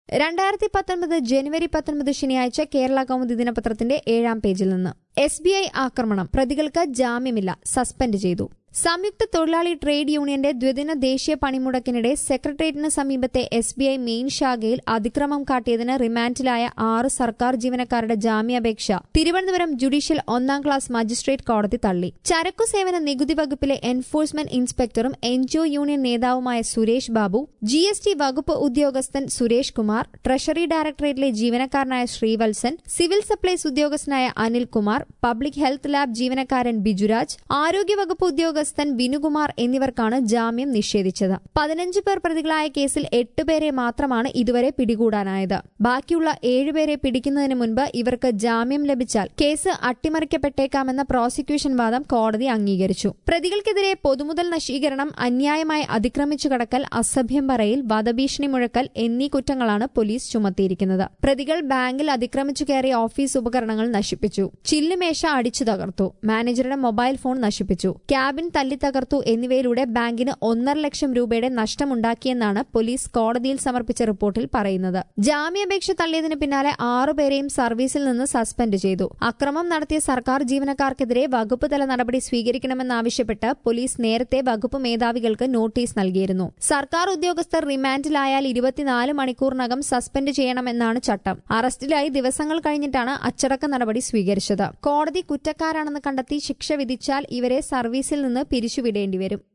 രണ്ടായിരത്തി പത്തൊൻപത് ജനുവരി പത്തൊൻപത് ശനിയാഴ്ച കേരള കൗമുദി ദിനപത്രത്തിന്റെ ഏഴാം പേജിൽ നിന്ന് എസ് ബി ഐ ആക്രമണം പ്രതികൾക്ക് ജാമ്യമില്ല സസ്പെൻഡ് ചെയ്തു സംയുക്ത തൊഴിലാളി ട്രേഡ് യൂണിയന്റെ ദ്വിദിന ദേശീയ പണിമുടക്കിനിടെ സെക്രട്ടേറിയറ്റിന് സമീപത്തെ എസ് ബി ഐ മെയിൻ ശാഖയിൽ അതിക്രമം കാട്ടിയതിന് റിമാൻഡിലായ ആറ് സർക്കാർ ജീവനക്കാരുടെ ജാമ്യാപേക്ഷ തിരുവനന്തപുരം ജുഡീഷ്യൽ ഒന്നാം ക്ലാസ് മജിസ്ട്രേറ്റ് കോടതി തള്ളി ചരക്കു സേവന നികുതി വകുപ്പിലെ എൻഫോഴ്സ്മെന്റ് ഇൻസ്പെക്ടറും എൻജിഒ യൂണിയൻ നേതാവുമായ Suresh Babu G S T വകുപ്പ് ഉദ്യോഗസ്ഥൻ സുരേഷ് കുമാർ ട്രഷറി ഡയറക്ടറേറ്റിലെ ജീവനക്കാരനായ ശ്രീവത്സൻ സിവിൽ സപ്ലൈസ് ഉദ്യോഗസ്ഥനായ അനിൽകുമാർ പബ്ലിക് ഹെൽത്ത് ലാബ് ജീവനക്കാരൻ ബിജുരാജ് ആരോഗ്യവകുപ്പ് ഉദ്യോഗസ്ഥൻ വിനുകുമാർ എന്നിവർക്കാണ് ജാമ്യം നിഷേധിച്ചത് പതിനഞ്ച് പേർ പ്രതികളായ കേസിൽ എട്ടുപേരെ മാത്രമാണ് ഇതുവരെ പിടികൂടാനായത് ബാക്കിയുള്ള ഏഴുപേരെ പിടിക്കുന്നതിന് മുൻപ് ഇവർക്ക് ജാമ്യം ലഭിച്ചാൽ കേസ് അട്ടിമറിക്കപ്പെട്ടേക്കാമെന്ന പ്രോസിക്യൂഷൻ വാദം കോടതി അംഗീകരിച്ചു പ്രതികൾക്കെതിരെ പൊതുമുതൽ നശീകരണം അന്യായമായി അതിക്രമിച്ചു കടക്കൽ അസഭ്യം പറയിൽ വധഭീഷണി മുഴക്കൽ എന്നീ കുറ്റങ്ങളാണ് പോലീസ് ചുമത്തിയിരിക്കുന്നത് പ്രതികൾ ബാങ്കിൽ അതിക്രമിച്ചു കയറിയ ഓഫീസ് ഉപകരണങ്ങൾ നശിപ്പിച്ചു ചില്ലുമേശ അടിച്ചു തകർത്തു മാനേജറുടെ മൊബൈൽ ഫോൺ നശിപ്പിച്ചു ക്യാബിൻ തല്ലി തകർത്തു എന്നിവയിലൂടെ ബാങ്കിന് ഒന്നര ലക്ഷം രൂപയുടെ നഷ്ടമുണ്ടാക്കിയെന്നാണ് പോലീസ് കോടതിയിൽ സമർപ്പിച്ച റിപ്പോർട്ടിൽ പറയുന്നത് ജാമ്യാപേക്ഷ തള്ളിയതിന് പിന്നാലെ ആറുപേരെയും സർവീസിൽ നിന്ന് സസ്പെൻഡ് ചെയ്തു അക്രമം നടത്തിയ സർക്കാർ ജീവനക്കാർക്കെതിരെ വകുപ്പ് തല നടപടി സ്വീകരിക്കണമെന്നാവശ്യപ്പെട്ട് പോലീസ് നേരത്തെ വകുപ്പ് മേധാവികൾക്ക് നോട്ടീസ് നൽകിയിരുന്നു സർക്കാർ ഉദ്യോഗസ്ഥർ റിമാൻഡിലായാൽ ഇരുപത്തിനാല് മണിക്കൂറിനകം സസ്പെൻഡ് ചെയ്യണമെന്നാണ് ചട്ടം അറസ്റ്റിലായി ദിവസങ്ങൾ കഴിഞ്ഞിട്ടാണ് അച്ചടക്ക നടപടി സ്വീകരിച്ചത് കോടതി കുറ്റക്കാരാണെന്ന് കണ്ടെത്തി ശിക്ഷ വിധിച്ചാൽ ഇവരെ സർവീസിൽ നിന്ന് പിരിച്ചുവിടേണ്ടിവരും